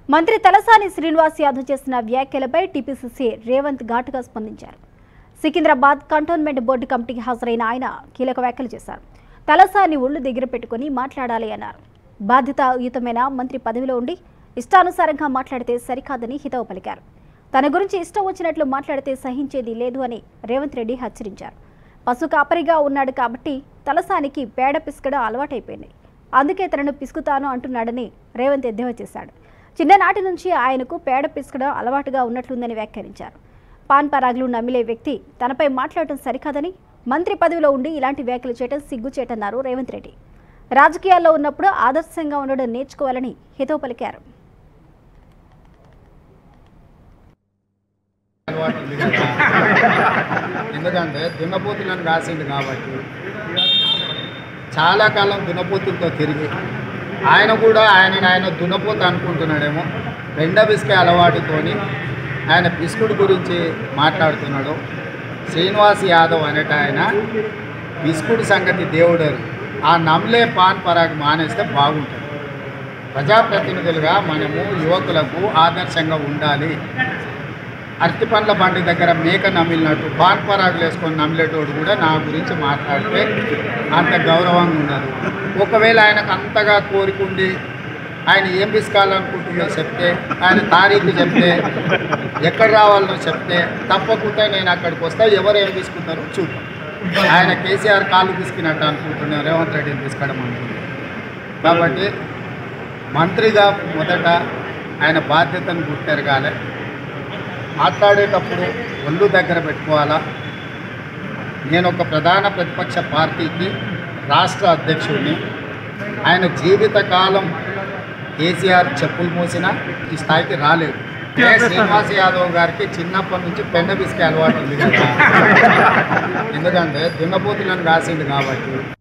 మంత్రి తలసాని శ్రీనివాస్ యాదవ్ చేసిన వ్యాఖ్యలపై టీపీసీసీ రేవంత్ ఘాటుగా స్పందించారు సికింద్రాబాద్ కంటోన్మెంట్ బోర్డు కమిటీకి హాజరైన ఆయన కీలక వ్యాఖ్యలు చేశారు తలసాని ఒళ్ళు దగ్గర పెట్టుకుని మాట్లాడాలి అన్నారు బాధ్యతాయుతమైన మంత్రి పదవిలో ఉండి ఇష్టానుసారంగా మాట్లాడితే సరికాదని హితవు పలికారు తన గురించి ఇష్టం వచ్చినట్లు మాట్లాడితే సహించేది లేదు అని రేవంత్ రెడ్డి హెచ్చరించారు పశు కాపరిగా ఉన్నాడు కాబట్టి తలసానికి పేడ పిసకడం అలవాటైపోయింది అందుకే తనను పిసుకుతాను అంటున్నాడని రేవంత్ ఎద్దేవా చేశాడు చిన్ననాటి నుంచి ఆయనకు పేడ పిసకడం అలవాటుగా ఉన్నట్లుందని వ్యాఖ్యానించారు పాన్ పరాగులు నమిలే వ్యక్తి తనపై మాట్లాడటం సరికాదని మంత్రి పదవిలో ఉండి ఇలాంటి వ్యాఖ్యలు చేయడం సిగ్గుచేటన్నారు రేవంత్ రెడ్డి రాజకీయాల్లో ఉన్నప్పుడు ఆదర్శంగా ఉండడం నేర్చుకోవాలని హితవు పలికారు అలవాటు ఉంది కదా ఎందుకంటే దున్నపోతులను కాసిండు కాబట్టి చాలా కాలం దున్నపోతులతో తిరిగి ఆయన కూడా ఆయన ఆయన దున్నపోత అనుకుంటున్నాడేమో బెండ బిస్కే అలవాటుతోని ఆయన బిస్కుడు గురించి మాట్లాడుతున్నాడు శ్రీనివాస్ యాదవ్ అనేట ఆయన బిస్కుడు సంగతి దేవుడరు ఆ నమ్లే పాన్ పరాగ్ మానేస్తే బాగుంటుంది ప్రజాప్రతినిధులుగా మనము యువకులకు ఆదర్శంగా ఉండాలి అరటి పండ్ల బండి దగ్గర మేక నమిలినట్టు పాన్ పరాగులు వేసుకొని నమిలేటోడు కూడా నా గురించి మాట్లాడితే అంత గౌరవంగా ఉండదు ఒకవేళ ఆయనకు అంతగా కోరికుండి ఆయన ఏం పిసుకాలనుకుంటుందో చెప్తే ఆయన తారీఖు చెప్తే ఎక్కడ రావాలనో చెప్తే తప్పకుండా నేను అక్కడికి వస్తా ఎవరు ఏం తీసుకుంటారో చూద్దాం ఆయన కేసీఆర్ కాళ్ళు తీసుకున్నట్టు అనుకుంటున్నాను రేవంత్ రెడ్డిని తీసుకోవడం అనుకుంటున్నాను కాబట్టి మంత్రిగా మొదట ఆయన బాధ్యతను గుర్తెరగాలి మాట్లాడేటప్పుడు ఒళ్ళు దగ్గర పెట్టుకోవాలా నేను ఒక ప్రధాన ప్రతిపక్ష పార్టీకి రాష్ట్ర అధ్యక్షుడిని ఆయన జీవితకాలం కేసీఆర్ చెప్పులు మోసిన ఈ స్థాయికి రాలేదు ఏ శ్రీనివాస్ యాదవ్ గారికి చిన్నప్పటి నుంచి పెండ బిస్కే అలవాటు ఉంది కదా ఎందుకంటే దున్నపోతులను కాసిండు కాబట్టి